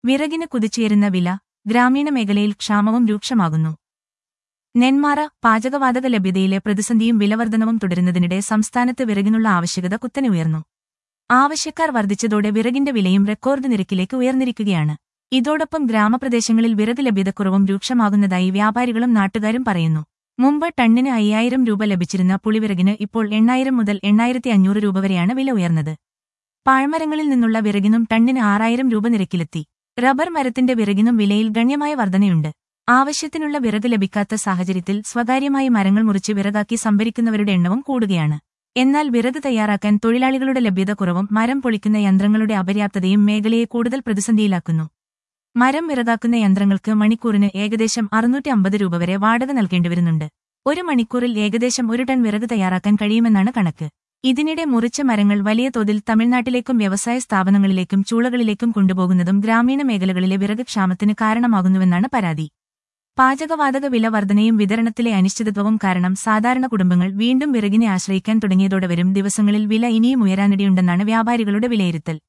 വിറകിന് കുതിച്ചുയരുന്ന വില ഗ്രാമീണ മേഖലയിൽ ക്ഷാമവും രൂക്ഷമാകുന്നു നെന്മാറ പാചകവാതക ലഭ്യതയിലെ പ്രതിസന്ധിയും വിലവർധനവും തുടരുന്നതിനിടെ സംസ്ഥാനത്ത് വിറകിനുള്ള ആവശ്യകത കുത്തനെ ഉയർന്നു ആവശ്യക്കാർ വർദ്ധിച്ചതോടെ വിറകിന്റെ വിലയും റെക്കോർഡ് നിരക്കിലേക്ക് ഉയർന്നിരിക്കുകയാണ് ഇതോടൊപ്പം ഗ്രാമപ്രദേശങ്ങളിൽ വിറക് ലഭ്യതക്കുറവും രൂക്ഷമാകുന്നതായി വ്യാപാരികളും നാട്ടുകാരും പറയുന്നു മുമ്പ് ടണ്ണിന് അയ്യായിരം രൂപ ലഭിച്ചിരുന്ന പുളിവിറകിന് ഇപ്പോൾ എണ്ണായിരം മുതൽ എണ്ണായിരത്തി അഞ്ഞൂറ് രൂപ വരെയാണ് വില ഉയർന്നത് പാഴ്മരങ്ങളിൽ നിന്നുള്ള വിറകിനും ടണ്ണിന് ആറായിരം രൂപ നിരക്കിലെത്തി റബ്ബർ മരത്തിന്റെ വിറകിനും വിലയിൽ ഗണ്യമായ വർധനയുണ്ട് ആവശ്യത്തിനുള്ള വിറക് ലഭിക്കാത്ത സാഹചര്യത്തിൽ സ്വകാര്യമായി മരങ്ങൾ മുറിച്ച് വിറകാക്കി സംഭരിക്കുന്നവരുടെ എണ്ണവും കൂടുകയാണ് എന്നാൽ വിറക് തയ്യാറാക്കാൻ തൊഴിലാളികളുടെ ലഭ്യത കുറവും മരം പൊളിക്കുന്ന യന്ത്രങ്ങളുടെ അപര്യാപ്തതയും മേഖലയെ കൂടുതൽ പ്രതിസന്ധിയിലാക്കുന്നു മരം വിറകാക്കുന്ന യന്ത്രങ്ങൾക്ക് മണിക്കൂറിന് ഏകദേശം അറുന്നൂറ്റി അമ്പത് രൂപ വരെ വാടക നൽകേണ്ടിവരുന്നുണ്ട് ഒരു മണിക്കൂറിൽ ഏകദേശം ഒരു ടൺ വിറക് തയ്യാറാക്കാൻ കഴിയുമെന്നാണ് കണക്ക് ഇതിനിടെ മുറിച്ച മരങ്ങൾ വലിയ തോതിൽ തമിഴ്നാട്ടിലേക്കും വ്യവസായ സ്ഥാപനങ്ങളിലേക്കും ചൂളകളിലേക്കും കൊണ്ടുപോകുന്നതും ഗ്രാമീണ മേഖലകളിലെ വിറക് ക്ഷാമത്തിന് കാരണമാകുന്നുവെന്നാണ് പരാതി പാചകവാതക വില വർധനയും വിതരണത്തിലെ അനിശ്ചിതത്വവും കാരണം സാധാരണ കുടുംബങ്ങൾ വീണ്ടും വിറകിനെ ആശ്രയിക്കാൻ തുടങ്ങിയതോടെ വരും ദിവസങ്ങളിൽ വില ഇനിയും ഉയരാനിടയുണ്ടെന്നാണ് വ്യാപാരികളുടെ വിലയിരുത്തൽ